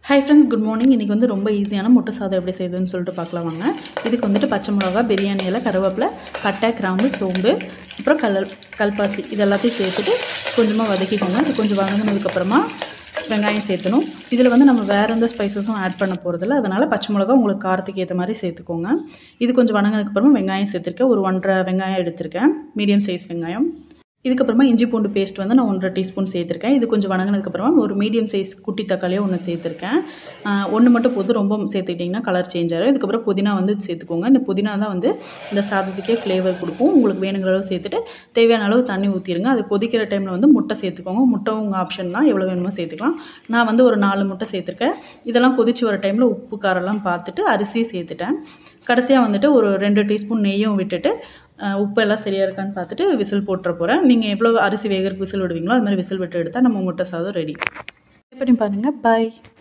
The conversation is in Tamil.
ஹாய் ஃப்ரெண்ட்ஸ் குட் மார்னிங் இன்றைக்கி வந்து ரொம்ப ஈஸியான முட்டை சாதம் எப்படி செய்யுதுன்னு சொல்லிட்டு பார்க்கலாம் வாங்க இதுக்கு வந்துட்டு பச்சை மிளகா பிரியாணி இலை கருவேப்பிலை பட்டை கிராம்பு சோம்பு அப்புறம் கல் கல்பாசி இது எல்லாத்தையும் சேர்த்துட்டு கொஞ்சமாக வதக்கிக்கோங்க இது கொஞ்சம் வதங்கினதுக்கப்புறமா வெங்காயம் சேர்த்தணும் இதில் வந்து நம்ம வேறு எந்த ஸ்பைசஸும் ஆட் பண்ண போகிறதில்ல அதனால் பச்சை மிளகா உங்களுக்கு காரத்துக்கு ஏற்ற மாதிரி சேர்த்துக்கோங்க இது கொஞ்சம் வதங்கினதுக்கப்புறமா வெங்காயம் சேர்த்துருக்கேன் ஒரு ஒன்றரை வெங்காயம் எடுத்திருக்கேன் மீடியம் சைஸ் வெங்காயம் இதுக்கப்புறமா இஞ்சி பூண்டு பேஸ்ட் வந்து நான் ஒன்றரை டீஸ்பூன் சேர்த்துருக்கேன் இது கொஞ்சம் வணங்கினதுக்கப்புறமா ஒரு மீடியம் சைஸ் குட்டி தக்காளியாக ஒன்று சேர்த்துருக்கேன் ஒன்று மட்டும் போது ரொம்ப சேர்த்துக்கிட்டிங்கன்னா கலர் சேஞ்ச் ஆகும் இதுக்கப்புறம் புதினா வந்து சேர்த்துக்கோங்க இந்த புதினா தான் வந்து இந்த சாதத்துக்கே ஃப்ளேவர் கொடுக்கும் உங்களுக்கு வேணுங்கிற அளவு சேர்த்துட்டு தேவையான அளவு தண்ணி ஊற்றிடுங்க அது கொதிக்கிற டைமில் வந்து முட்டை சேர்த்துக்கோங்க முட்டை உங்கள் ஆப்ஷன் தான் எவ்வளோ வேணுமோ சேர்த்துக்கலாம் நான் வந்து ஒரு நாலு முட்டை சேர்த்துருக்கேன் இதெல்லாம் கொதிச்சு வர டைமில் உப்பு காரெல்லாம் பார்த்துட்டு அரிசி சேர்த்துட்டேன் கடைசியாக வந்துட்டு ஒரு ரெண்டு டீஸ்பூன் நெய்யும் விட்டுட்டு உப்பு எல்லாம் சரியாக இருக்கான்னு பார்த்துட்டு விசில் போட்டுற போகிறேன் நீங்கள் எவ்வளோ அரிசி வேகறதுக்கு விசில் விடுவீங்களோ அது மாதிரி விசில் விட்டு எடுத்தால் நம்ம முட்டை சாதம் ரெடி பண்ணி பாருங்கள் பாய்